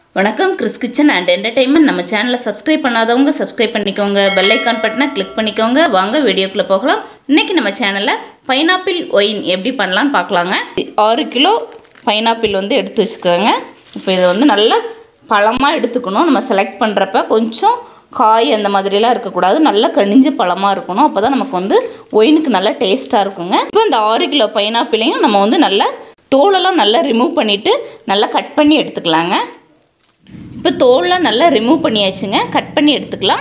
வணக்கம் Chris kitchen and entertainment நம்ம சேனலை சப்ஸ்கிரைப் பண்ணாதவங்க சப்ஸ்கிரைப் பண்ணிக்கோங்க பெல் ஐக்கான் பட்டனை கிளிக் பண்ணிக்கோங்க வாங்க வீடியோக்குள்ளே போகலாம் இன்றைக்கி நம்ம சேனலில் பைனாப்பிள் ஒயின் எப்படி பண்ணலான்னு பார்க்கலாங்க ஆறு கிலோ பைனாப்பிள் வந்து எடுத்து வச்சுக்கோங்க இப்போ இதை வந்து நல்லா பழமாக எடுத்துக்கணும் நம்ம செலக்ட் பண்ணுறப்ப கொஞ்சம் காய் அந்த மாதிரிலாம் இருக்கக்கூடாது நல்லா கனிஞ்ச பழமாக இருக்கணும் அப்போ தான் நமக்கு வந்து ஒயினுக்கு நல்லா டேஸ்ட்டாக இருக்குங்க இப்போ இந்த ஆறு கிலோ பைனாப்பிளையும் நம்ம வந்து நல்லா தோலெல்லாம் நல்லா ரிமூவ் பண்ணிவிட்டு நல்லா கட் பண்ணி எடுத்துக்கலாங்க இப்போ தோல்லாம் நல்லா ரிமூவ் பண்ணியாச்சுங்க கட் பண்ணி எடுத்துக்கலாம்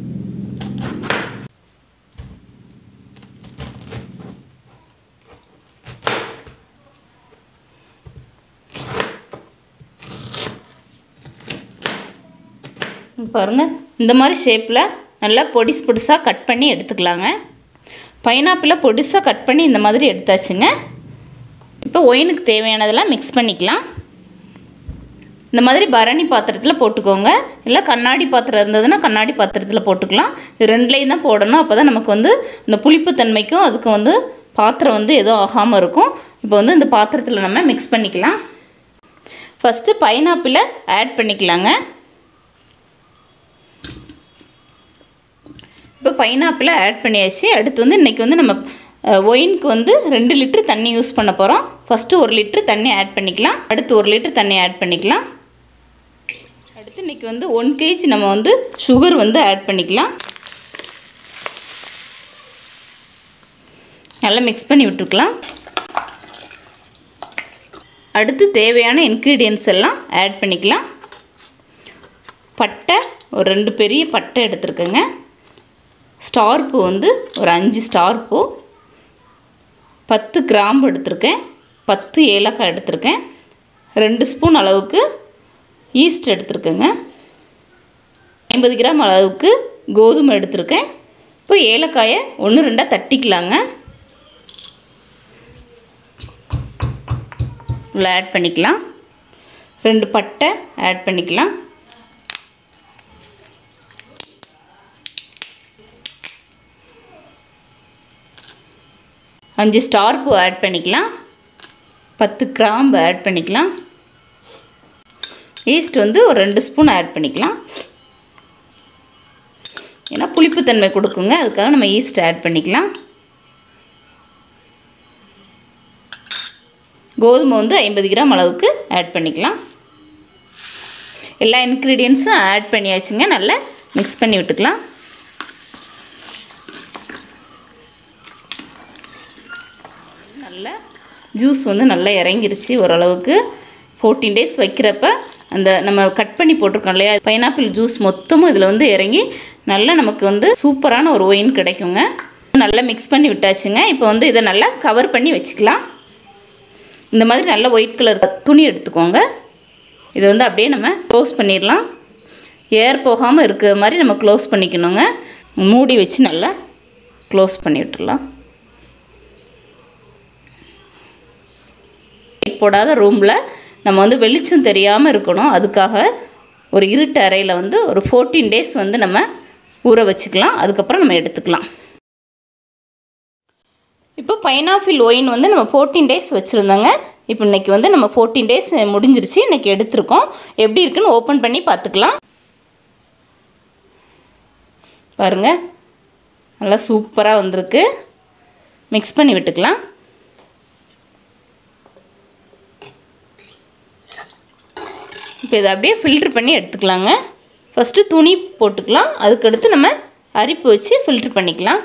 பாருங்கள் இந்த மாதிரி ஷேப்பில் நல்லா பொடிசு பொடிசாக கட் பண்ணி எடுத்துக்கலாங்க பைனாப்பிளை பொடிசாக கட் பண்ணி இந்த மாதிரி எடுத்தாச்சுங்க இப்போ ஒயினுக்கு தேவையானதெல்லாம் மிக்ஸ் பண்ணிக்கலாம் இந்த மாதிரி பரணி பாத்திரத்தில் போட்டுக்கோங்க இல்லை கண்ணாடி பாத்திரம் இருந்ததுன்னா கண்ணாடி பாத்திரத்தில் போட்டுக்கலாம் இது ரெண்டுலேயும் தான் போடணும் அப்போ தான் நமக்கு வந்து இந்த புளிப்பு தன்மைக்கும் அதுக்கு வந்து பாத்திரம் வந்து எதுவும் ஆகாமல் இருக்கும் இப்போ வந்து இந்த பாத்திரத்தில் நம்ம மிக்ஸ் பண்ணிக்கலாம் ஃபஸ்ட்டு பைனாப்பிளை ஆட் பண்ணிக்கலாங்க இப்போ பைனாப்பிளை ஆட் பண்ணியாச்சு அடுத்து வந்து இன்றைக்கி வந்து நம்ம ஒயினுக்கு வந்து ரெண்டு லிட்ரு தண்ணி யூஸ் பண்ண போகிறோம் ஃபஸ்ட்டு ஒரு லிட்ரு தண்ணி ஆட் பண்ணிக்கலாம் அடுத்து ஒரு லிட்ரு தண்ணி ஆட் பண்ணிக்கலாம் அடுத்து இன்றைக்கி வந்து ஒன் கேஜி நம்ம வந்து சுகர் வந்து ஆட் பண்ணிக்கலாம் நல்லா மிக்ஸ் பண்ணி விட்டுக்கலாம் அடுத்து தேவையான இன்க்ரீடியன்ஸ் எல்லாம் ஆட் பண்ணிக்கலாம் பட்டை ஒரு ரெண்டு பெரிய பட்டை எடுத்துருக்கேங்க ஸ்டார் பூ வந்து ஒரு அஞ்சு ஸ்டார் பூ பத்து கிராம்பு எடுத்திருக்கேன் பத்து ஏலக்காய் எடுத்திருக்கேன் ரெண்டு ஸ்பூன் அளவுக்கு ஈஸ்ட் எடுத்திருக்கேங்க ஐம்பது கிராம் அளவுக்கு கோதுமை எடுத்திருக்கேன் இப்போ ஏலக்காயை ஒன்று ரெண்டாக தட்டிக்கலாங்க இவ்வளோ ஆட் பண்ணிக்கலாம் ரெண்டு பட்டை ஆட் பண்ணிக்கலாம் அஞ்சு ஸ்டார் பூ ஆட் பண்ணிக்கலாம் பத்து கிராம்பு ஆட் பண்ணிக்கலாம் ஈஸ்ட் வந்து ஒரு ரெண்டு ஸ்பூன் ஆட் பண்ணிக்கலாம் ஏன்னா புளிப்புத்தன்மை கொடுக்குங்க அதுக்காக நம்ம ஈஸ்ட் ஆட் பண்ணிக்கலாம் கோதுமை வந்து ஐம்பது கிராம் அளவுக்கு ஆட் பண்ணிக்கலாம் எல்லா இன்க்ரீடியன்ஸும் ஆட் பண்ணியாச்சுங்க நல்லா மிக்ஸ் பண்ணி விட்டுக்கலாம் நல்லா ஜூஸ் வந்து நல்லா இறங்கிருச்சு ஓரளவுக்கு ஃபோர்டீன் டேஸ் வைக்கிறப்ப அந்த நம்ம கட் பண்ணி போட்டிருக்கோம் இல்லையா பைனாப்பிள் ஜூஸ் மொத்தமும் இதில் வந்து இறங்கி நல்லா நமக்கு வந்து சூப்பரான ஒரு ஒயின் கிடைக்குங்க நல்லா மிக்ஸ் பண்ணி விட்டாச்சுங்க இப்போ வந்து இதை நல்லா கவர் பண்ணி வச்சுக்கலாம் இந்த மாதிரி நல்ல ஒயிட் கலர் துணி எடுத்துக்கோங்க இதை வந்து அப்படியே நம்ம க்ளோஸ் பண்ணிடலாம் ஏர் போகாமல் இருக்கிற மாதிரி நம்ம க்ளோஸ் பண்ணிக்கணுங்க மூடி வச்சு நல்லா க்ளோஸ் பண்ணி விட்டுடலாம் லைட் போடாத ரூமில் நம்ம வந்து வெளிச்சம் தெரியாமல் இருக்கணும் அதுக்காக ஒரு இருட்டு அறையில் வந்து ஒரு ஃபோர்டீன் டேஸ் வந்து நம்ம ஊற வச்சுக்கலாம் அதுக்கப்புறம் நம்ம எடுத்துக்கலாம் இப்போ பைனாப்பிள் ஒயின் வந்து நம்ம ஃபோர்டீன் டேஸ் வச்சுருந்தோங்க இப்போ இன்றைக்கி வந்து நம்ம ஃபோர்டீன் டேஸ் முடிஞ்சிருச்சு இன்றைக்கி எடுத்திருக்கோம் எப்படி இருக்குன்னு ஓப்பன் பண்ணி பார்த்துக்கலாம் பாருங்கள் நல்லா சூப்பராக வந்திருக்கு மிக்ஸ் பண்ணி விட்டுக்கலாம் இப்போ இதை அப்படியே ஃபில்ட்ரு பண்ணி எடுத்துக்கலாங்க ஃபஸ்ட்டு துணி போட்டுக்கலாம் அதுக்கடுத்து நம்ம அரிப்பு வச்சு ஃபில்ட்ரு பண்ணிக்கலாம்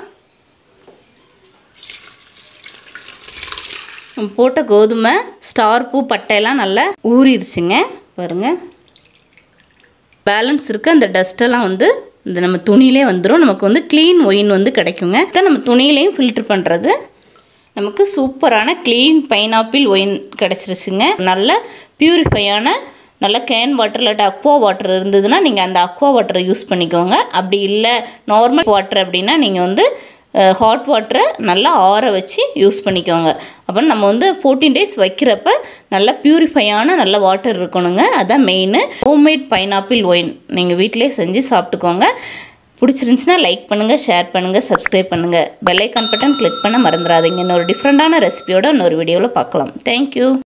போட்ட கோதுமை ஸ்டார் பூ பட்டையெல்லாம் நல்லா ஊறிடுச்சுங்க பாருங்கள் பேலன்ஸ் இருக்க அந்த டஸ்ட்டெல்லாம் வந்து இந்த நம்ம துணியிலே வந்துடும் நமக்கு வந்து க்ளீன் ஒயின் வந்து கிடைக்குங்க இதை நம்ம துணியிலையும் ஃபில்ட்ரு பண்ணுறது நமக்கு சூப்பரான க்ளீன் பைனாப்பிள் ஒயின் கிடச்சிருச்சுங்க நல்ல பியூரிஃபையான நல்ல கேன் வாட்டர் இல்லாட்டி அக்வா வாட்டர் இருந்ததுன்னா நீங்கள் அந்த அக்வா வாட்டரை யூஸ் பண்ணிக்கோங்க அப்படி இல்லை நார்மல் வாட்டர் அப்படின்னா நீங்கள் வந்து ஹாட் வாட்டரை நல்லா ஆற வச்சு யூஸ் பண்ணிக்கோங்க அப்புறம் நம்ம வந்து ஃபோர்டீன் டேஸ் வைக்கிறப்ப நல்லா பியூரிஃபையான நல்ல வாட்டர் இருக்கணுங்க அதான் மெயின் ஹோம்மேட் பைனாப்பிள் ஒயின் நீங்கள் வீட்டிலே செஞ்சு சாப்பிட்டுக்கோங்க பிடிச்சிருந்துச்சின்னா லைக் பண்ணுங்கள் ஷேர் பண்ணுங்கள் சப்ஸ்கிரைப் பண்ணுங்கள் பெல்லைக்கான் பட்டன் கிளிக் பண்ண மறந்துடாதீங்க இன்னொரு டிஃப்ரெண்ட்டான ரெசிபியோட இன்னொரு வீடியோவில் பார்க்கலாம் தேங்க்யூ